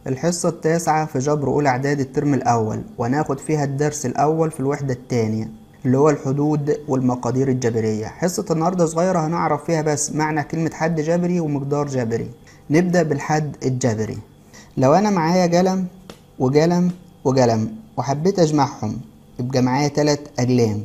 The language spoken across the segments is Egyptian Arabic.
الحصة التاسعة في جبر أولى إعداد الترم الأول وناخد فيها الدرس الأول في الوحدة التانية اللي هو الحدود والمقادير الجبرية حصة النهاردة صغيرة هنعرف فيها بس معنى كلمة حد جبري ومقدار جبري نبدأ بالحد الجبري لو أنا معايا قلم وقلم وقلم وحبيت أجمعهم يبقى معايا تلات أقلام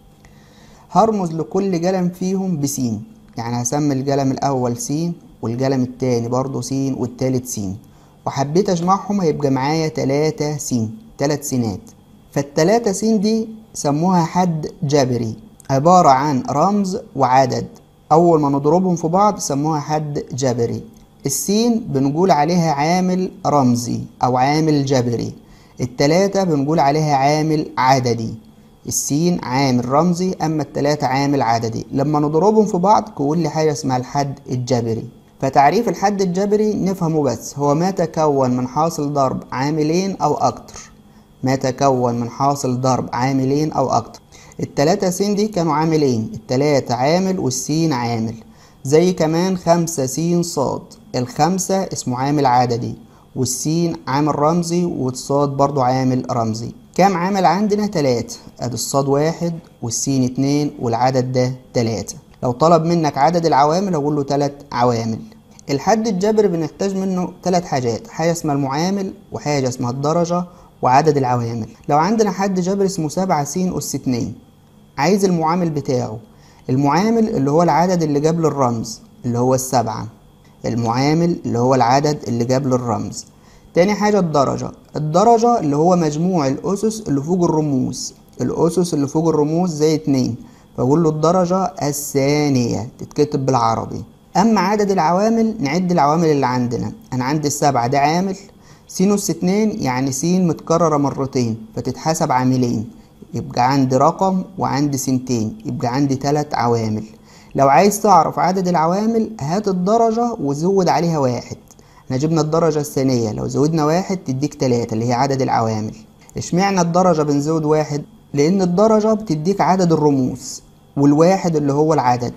هرمز لكل قلم فيهم بسين يعني هسمي القلم الأول سين والقلم التاني برضه سين والتالت سين وحبيت أجمعهم هيبقى معايا تلاتة سين تلات سينات فالتلاتة سين دي سموها حد جبري عبارة عن رمز وعدد أول ما نضربهم في بعض سموها حد جبري السين بنقول عليها عامل رمزي أو عامل جبري التلاتة بنقول عليها عامل عددي السين عامل رمزي أما التلاتة عامل عددي لما نضربهم في بعض كل حاجة اسمها الحد الجبري فتعريف الحد الجبري نفهمه بس هو ما تكون من حاصل ضرب عاملين أو أكتر ما تكون من حاصل ضرب عاملين أو أكتر التلاتة سين دي كانوا عاملين التلاتة عامل والسين عامل زي كمان خمسة سين صاد الخمسة اسمه عامل عددي والسين عامل رمزي والصاد برضو عامل رمزي كام عامل عندنا تلاتة ادي الصاد واحد والسين اتنين والعدد ده تلاتة لو طلب منك عدد العوامل هقول له تلات عوامل الحد الجبري بنحتاج منه تلات حاجات حاجة اسمها المعامل وحاجة اسمها الدرجة وعدد العوامل لو عندنا حد جبري اسمه سبعة س أس اتنين عايز المعامل بتاعه المعامل اللي هو العدد اللي قبل الرمز اللي هو السبعة المعامل اللي هو العدد اللي قبل الرمز تاني حاجة الدرجة الدرجة اللي هو مجموع الأسس اللي فوق الرموز الأسس اللي فوق الرموز زي اتنين فأقول له الدرجة الثانية تتكتب بالعربي أما عدد العوامل نعد العوامل اللي عندنا أنا عندي السبعة ده عامل سينوس اتنين يعني سين متكررة مرتين فتتحسب عاملين يبقى عندي رقم وعندي سنتين يبقى عندي تلات عوامل لو عايز تعرف عدد العوامل هات الدرجة وزود عليها واحد احنا جبنا الدرجة الثانية لو زودنا واحد تديك تلاتة اللي هي عدد العوامل اشمعنى الدرجة بنزود واحد لأن الدرجة بتديك عدد الرموز والواحد اللي هو العدد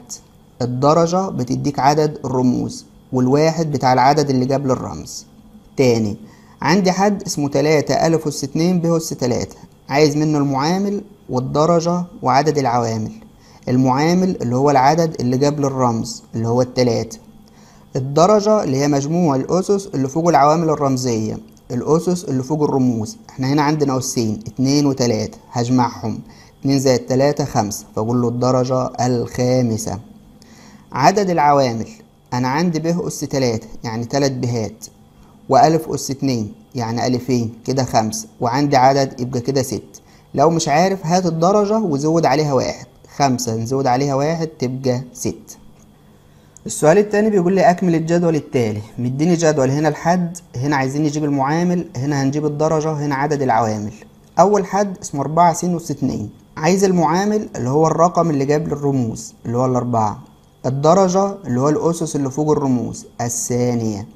الدرجة بتديك عدد الرموز والواحد بتاع العدد اللي قبل الرمز تاني عندي حد اسمه تلاتة ألف أس اتنين ب أس تلاتة عايز منه المعامل والدرجة وعدد العوامل المعامل اللي هو العدد اللي قبل الرمز اللي هو التلاتة الدرجة اللي هي مجموع الأسس اللي فوق العوامل الرمزية الأسس اللي فوق الرموز احنا هنا عندنا أسين اتنين وتلاتة هجمعهم اتنين زائد تلاتة خمسة فأقول له الدرجة الخامسة عدد العوامل أنا عندي ب أس تلاتة يعني تلات بهات وألف أس اتنين يعني ألفين كده خمسة وعندي عدد يبقى كده ست لو مش عارف هات الدرجة وزود عليها واحد خمسة نزود عليها واحد تبقى ست السؤال التاني بيقول لي أكمل الجدول التالي مديني جدول هنا الحد هنا عايزين نجيب المعامل هنا هنجيب الدرجة هنا عدد العوامل أول حد اسمه أربعة س أس اتنين عايز المعامل اللي هو الرقم اللي قبل الرموز اللي هو الأربعة الدرجة اللي هو الأسس اللي فوق الرموز الثانية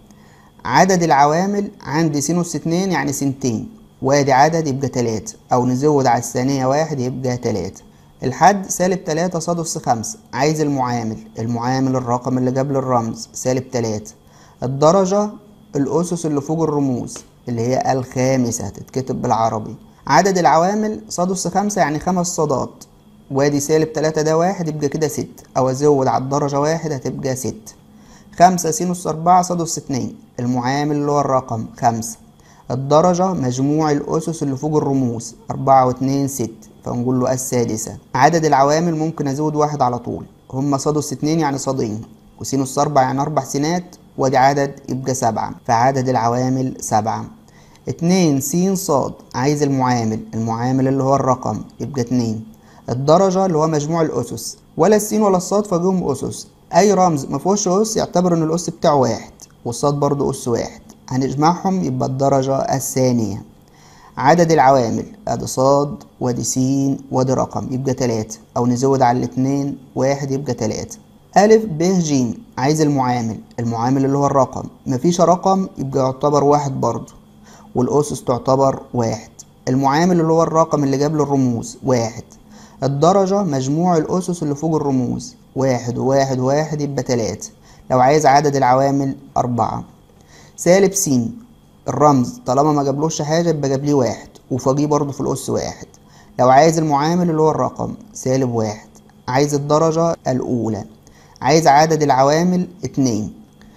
عدد العوامل عندي س أس اتنين يعني سنتين وادي عدد يبقى تلاتة أو نزود على الثانية واحد يبقى تلاتة الحد سالب تلاتة صاد أس خمسة عايز المعامل المعامل الرقم اللي قبل الرمز سالب تلاتة الدرجة الأسس اللي فوق الرموز اللي هي الخامسة تتكتب بالعربي عدد العوامل صاد أس خمسة يعني خمس صادات وادي سالب تلاتة ده واحد يبقى كده ست أو أزود على الدرجة واحد هتبقى ست خمسة س أس أربعة صاد أس اتنين المعامل اللي هو الرقم خمسة الدرجة مجموع الأسس اللي فوق الرموز أربعة واتنين ست فنقول له السادسة عدد العوامل ممكن أزود واحد على طول هما صاد أس اتنين يعني صادين وسين أس أربعة يعني أربع سينات وادي عدد يبقى سبعة فعدد العوامل سبعة اتنين س صاد عايز المعامل المعامل اللي هو الرقم يبقى اتنين الدرجة اللي هو مجموع الأسس ولا السين ولا الصاد فجيهم أسس أي رمز مفيهوش أس يعتبر إن الأس بتاعه واحد والصاد برضه أس واحد هنجمعهم يبقى الدرجة الثانية عدد العوامل ادي صاد وادي س وادي رقم يبقى تلاتة او نزود على الاتنين واحد يبقى تلاتة ألف ب ج عايز المعامل المعامل اللي هو الرقم مفيش رقم يبقى يعتبر واحد برضه والأسس تعتبر واحد المعامل اللي هو الرقم اللي قبل الرموز واحد الدرجة مجموع الأسس اللي فوق الرموز واحد وواحد وواحد يبقى تلاتة لو عايز عدد العوامل أربعة سالب س الرمز طالما ما جابلوش حاجة يبقى جاب ليه واحد وفوقيه برضه في الأس واحد لو عايز المعامل اللي هو الرقم سالب واحد عايز الدرجة الأولى عايز عدد العوامل اتنين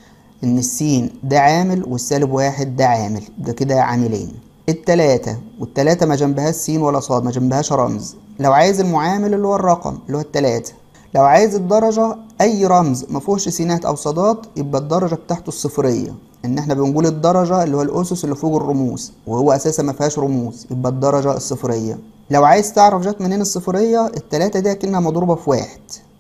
إن السين ده عامل والسالب واحد ده عامل ده كده عاملين التلاتة والتلاتة ما جنبهاش سين ولا صاد ما جنبهاش رمز لو عايز المعامل اللي هو الرقم اللي هو التلاتة لو عايز الدرجة أي رمز ما فيهوش سينات أو صادات يبقى الدرجة بتاعته الصفرية إن إحنا بنقول الدرجة اللي هو الأسس اللي فوق الرموز وهو أساسا ما فيهاش رموز يبقى الدرجة الصفرية لو عايز تعرف جت منين الصفرية التلاتة دي أكنها مضروبة في واحد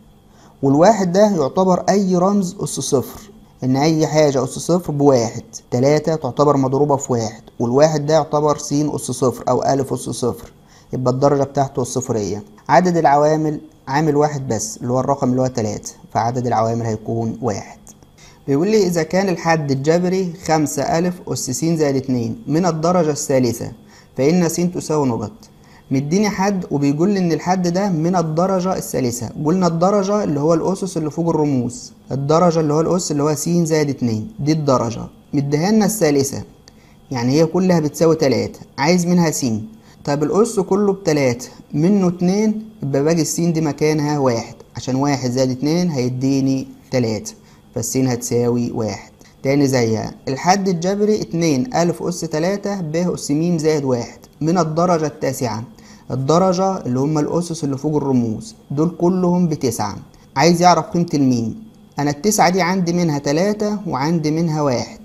والواحد ده يعتبر أي رمز أس صفر إن أي حاجة أس صفر بواحد تلاتة تعتبر مضروبة في واحد والواحد ده يعتبر س أس صفر أو ألف أس صفر يبقى الدرجة بتاعته الصفرية عدد العوامل عامل واحد بس اللي هو الرقم اللي هو تلاتة فعدد العوامل هيكون واحد بيقول لي إذا كان الحد الجبري خمسة ألف أس س زائد اتنين من الدرجة الثالثة فإن س تساوي نقط مديني حد وبيقول لي ان الحد ده من الدرجة الثالثة قلنا الدرجة اللي هو الأسس اللي فوق الرموز الدرجة اللي هو الأس اللي هو س زائد اتنين دي الدرجة مديها لنا الثالثة يعني هي كلها بتساوي تلاتة عايز منها س طب الأس كله بتلاتة منه اتنين يبقى باقي السين دي مكانها واحد عشان واحد زائد اتنين هيديني تلاتة فالسين هتساوي واحد تاني زيها الحد الجبري اتنين ألف أس تلاتة ب أس م زائد واحد من الدرجة التاسعة الدرجة اللي هم الأسس اللي فوق الرموز دول كلهم بتسعة عايز يعرف قيمة الميم أنا التسعة دي عندي منها تلاتة وعندي منها واحد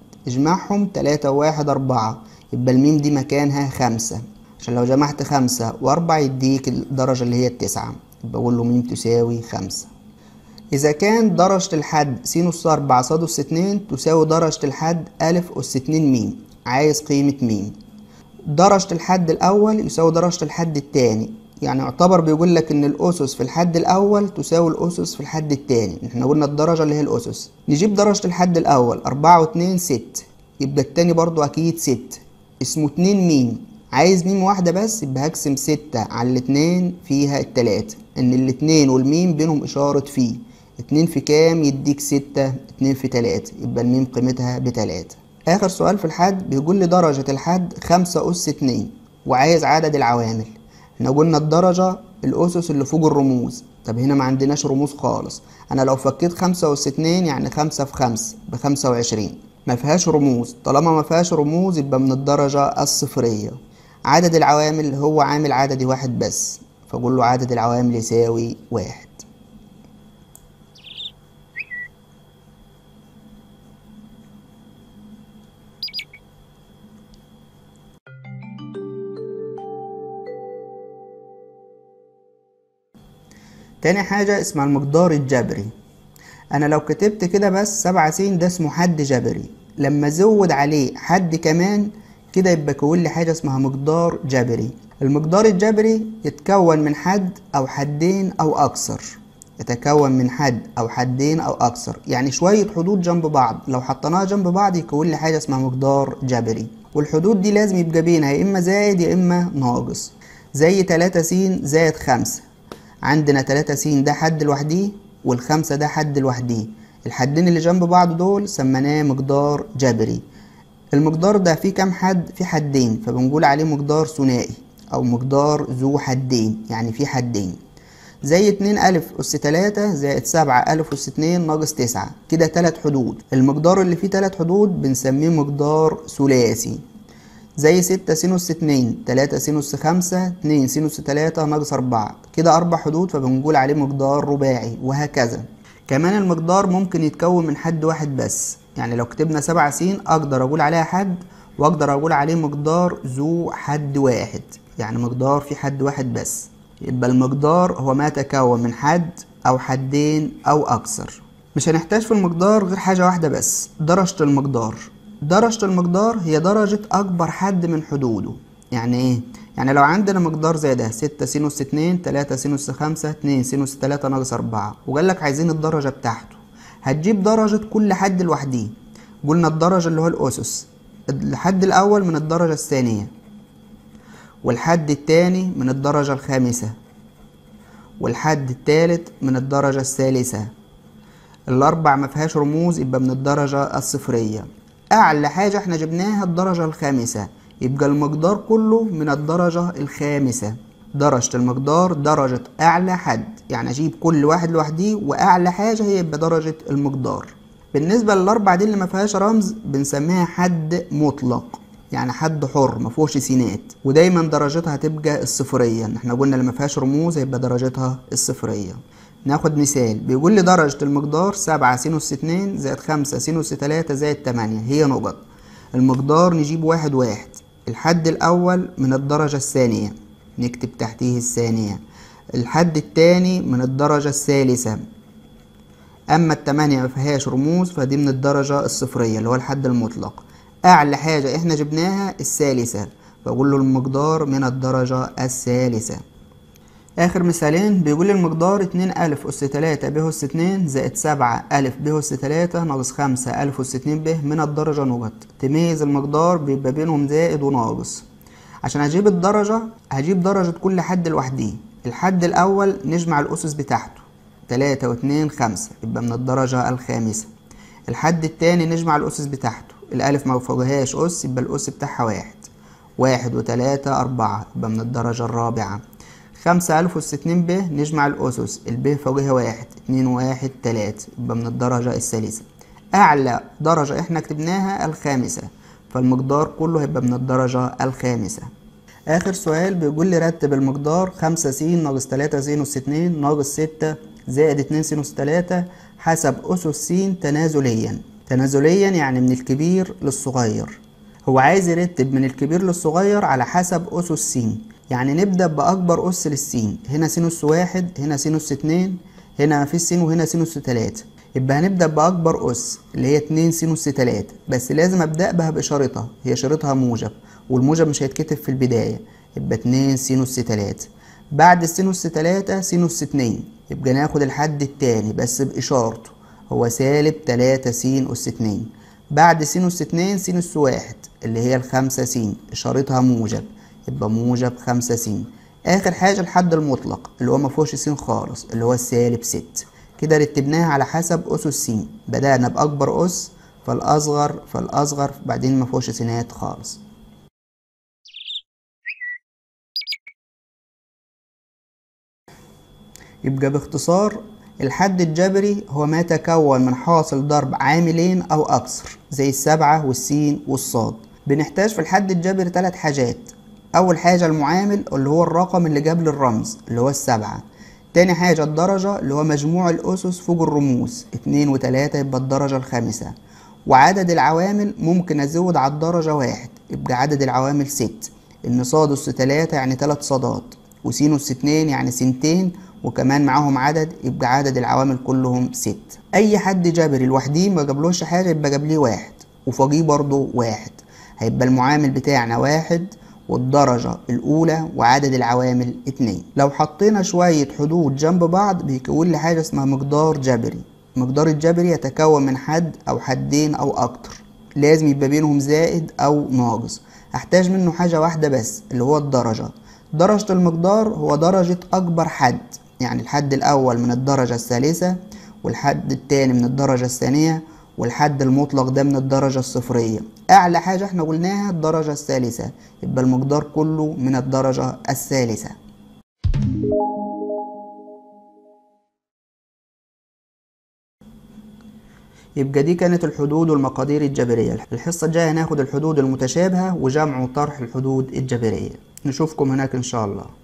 اجمعهم تلاتة وواحد أربعة يبقى الميم دي مكانها خمسة عشان لو جمعت خمسة وأربعة يديك الدرجة اللي هي التسعة يبقى أقول له ميم تساوي خمسة إذا كان درجة الحد س أس أربعة ص أس اتنين تساوي درجة الحد ألف أس اتنين ميم عايز قيمة ميم درجة الحد الأول يساوي درجة الحد التاني يعني يعتبر بيقول لك إن الأسس في الحد الأول تساوي الأسس في الحد التاني إحنا قلنا الدرجة اللي هي الأسس نجيب درجة الحد الأول أربعة واتنين ست يبقى التاني برضو أكيد ست اسمه اتنين ميم عايز ميم واحدة بس يبقى هقسم ستة على الاتنين فيها التلاتة إن الاتنين والميم بينهم إشارة في اتنين في كام يديك ستة اتنين في تلاتة يبقى الميم قيمتها بتلاتة آخر سؤال في الحد بيقول لي درجة الحد خمسة أس اتنين وعايز عدد العوامل احنا قلنا الدرجة الأسس اللي فوق الرموز طب هنا ما عندناش رموز خالص أنا لو فكيت خمسة أس اتنين يعني خمسة في خمسة بخمسة وعشرين ما فيهاش رموز طالما ما فيهاش رموز يبقى من الدرجة الصفرية عدد العوامل هو عامل عددي واحد بس فأقول له عدد العوامل يساوي واحد تاني حاجة اسمها المقدار الجبري أنا لو كتبت كده بس سبعة س ده اسمه حد جبري لما أزود عليه حد كمان كده يبقى كون لي حاجة اسمها مقدار جبري المقدار الجبري يتكون من حد أو حدين أو أكثر يتكون من حد أو حدين أو أكثر يعني شوية حدود جنب بعض لو حطيناها جنب بعض يكون لي حاجة اسمها مقدار جبري والحدود دي لازم يبقى بينها يا إما زائد يا إما ناقص زي تلاتة س زائد خمسة عندنا تلاتة س ده حد لوحديه والخمسة ده حد لوحديه الحدين اللي جنب بعض دول سميناه مقدار جبري المقدار ده فيه كام حد فيه حدين فبنقول عليه مقدار ثنائي او مقدار ذو حدين يعني فيه حدين زي اتنين ألف أس تلاتة زائد سبعة ألف أس اتنين ناقص تسعة كده تلات حدود المقدار اللي فيه تلات حدود بنسميه مقدار ثلاثي زي ستة سينوس اتنين تلاتة سينوس خمسة اتنين سينوس تلاتة ناقص أربعة كده أربع حدود فبنقول عليه مقدار رباعي وهكذا كمان المقدار ممكن يتكون من حد واحد بس يعني لو كتبنا سبعة س أقدر أقول عليها حد وأقدر أقول عليه مقدار ذو حد واحد يعني مقدار في حد واحد بس يبقى المقدار هو ما تكون من حد أو حدين أو أكثر مش هنحتاج في المقدار غير حاجة واحدة بس درجة المقدار درجة المقدار هي درجة أكبر حد من حدوده يعني إيه؟ يعني لو عندنا مقدار زي ده ستة سينوس اتنين تلاتة سينوس خمسة اتنين سينوس تلاتة ناقص أربعة وقال لك عايزين الدرجة بتاعته هتجيب درجة كل حد لوحديه قلنا الدرجة اللي هو الأسس الحد الأول من الدرجة الثانية والحد التاني من الدرجة الخامسة والحد التالت من الدرجة الثالثة الأربع مفيهاش رموز يبقى من الدرجة الصفرية أعلى حاجة احنا جبناها الدرجة الخامسة يبقى المقدار كله من الدرجة الخامسة درجة المقدار درجة أعلى حد يعني أجيب كل واحد لوحديه وأعلى حاجة هي يبقى درجة المقدار بالنسبة للأربع دي اللي ما فيهاش رمز بنسميها حد مطلق يعني حد حر ما فيهوش سينات ودايما درجتها هتبقى الصفرية احنا قلنا اللي ما فيهاش رموز هيبقى درجتها الصفرية ناخد مثال بيقول لي درجة المقدار سبعة سينوس اتنين زائد خمسة سينوس تلاتة زائد تمانية هي نقط المقدار نجيب واحد واحد الحد الأول من الدرجة الثانية نكتب تحتيه الثانية الحد التاني من الدرجة الثالثة أما التمانية ما فيهاش رموز فدي من الدرجة الصفرية اللي هو الحد المطلق أعلى حاجة إحنا جبناها الثالثة بقول له المقدار من الدرجة الثالثة آخر مثالين بيقول لي المقدار اتنين ألف أس تلاتة ب أس اتنين زائد سبعة ألف ب أس تلاتة ناقص خمسة ألف أس اتنين ب من الدرجة نقط تميز المقدار بيبقى بينهم زائد وناقص عشان أجيب الدرجة هجيب درجة كل حد لوحديه الحد الأول نجمع الأسس بتاعته تلاتة واتنين خمسة يبقى من الدرجة الخامسة الحد التاني نجمع الأسس بتاعته الألف ما فوقهاش أس يبقى الأس بتاعها واحد واحد وتلاتة أربعة يبقى من الدرجة الرابعة خمسة ألف أس اتنين ب نجمع الأسس الب فوقها واحد اتنين واحد تلاتة يبقى من الدرجة الثالثة أعلى درجة احنا كتبناها الخامسة فالمقدار كله هيبقى من الدرجة الخامسة آخر سؤال بيقول لي رتب المقدار خمسة س ناقص تلاتة س أس اتنين ناقص ستة زائد اتنين س أس تلاتة حسب أسس س تنازليا تنازليا يعني من الكبير للصغير هو عايز يرتب من الكبير للصغير على حسب أسس س يعني نبدأ بأكبر أس للسين هنا س أس واحد هنا س أس اتنين هنا مفيش س وهنا س أس تلاتة يبقى هنبدأ بأكبر أس اللي هي اتنين س أس تلاتة بس لازم أبدأ بها بإشارتها هي إشارتها موجب والموجب مش هيتكتب في البداية يبقى اتنين س أس تلاتة بعد الس أس تلاتة س أس اتنين يبقى ناخد الحد التاني بس بإشارته هو سالب تلاتة س أس اتنين بعد س أس اتنين س أس واحد اللي هي الخمسة س إشارتها موجب يبقى موجب خمسة س آخر حاجة الحد المطلق اللي هو مفهوش س خالص اللي هو السالب ست كده رتبناها على حسب أسس س بدأنا بأكبر أس فالأصغر فالأصغر بعدين مفهوش سينات خالص يبقى باختصار الحد الجبري هو ما تكون من حاصل ضرب عاملين أو أكثر زي السبعة والسين والصاد بنحتاج في الحد الجبري ثلاث حاجات أول حاجة المعامل اللي هو الرقم اللي قبل الرمز اللي هو السبعة تاني حاجة الدرجة اللي هو مجموع الأسس فوق الرموز اتنين وتلاتة يبقى الدرجة الخامسة وعدد العوامل ممكن أزود على الدرجة واحد يبقى عدد العوامل ست إن صاد أس تلاتة يعني تلات صادات وسين أس اتنين يعني سنتين وكمان معاهم عدد يبقى عدد العوامل كلهم ست أي حد جبري لوحديه ما جابلوش حاجة يبقى جابليه واحد وفوقيه برضه واحد هيبقى المعامل بتاعنا واحد والدرجة الأولى وعدد العوامل اتنين لو حطينا شوية حدود جنب بعض بيكون لي حاجة اسمها مقدار جبري المقدار الجبري يتكون من حد أو حدين أو أكتر لازم يبقى بينهم زائد أو ناقص هحتاج منه حاجة واحدة بس اللي هو الدرجة درجة المقدار هو درجة أكبر حد يعني الحد الأول من الدرجة الثالثة والحد التاني من الدرجة الثانية والحد المطلق ده من الدرجة الصفرية أعلى حاجة احنا قلناها الدرجة الثالثة يبقى المقدار كله من الدرجة الثالثة يبقى دي كانت الحدود والمقادير الجبرية الحصة الجاية هناخد الحدود المتشابهة وجمع وطرح الحدود الجبرية نشوفكم هناك إن شاء الله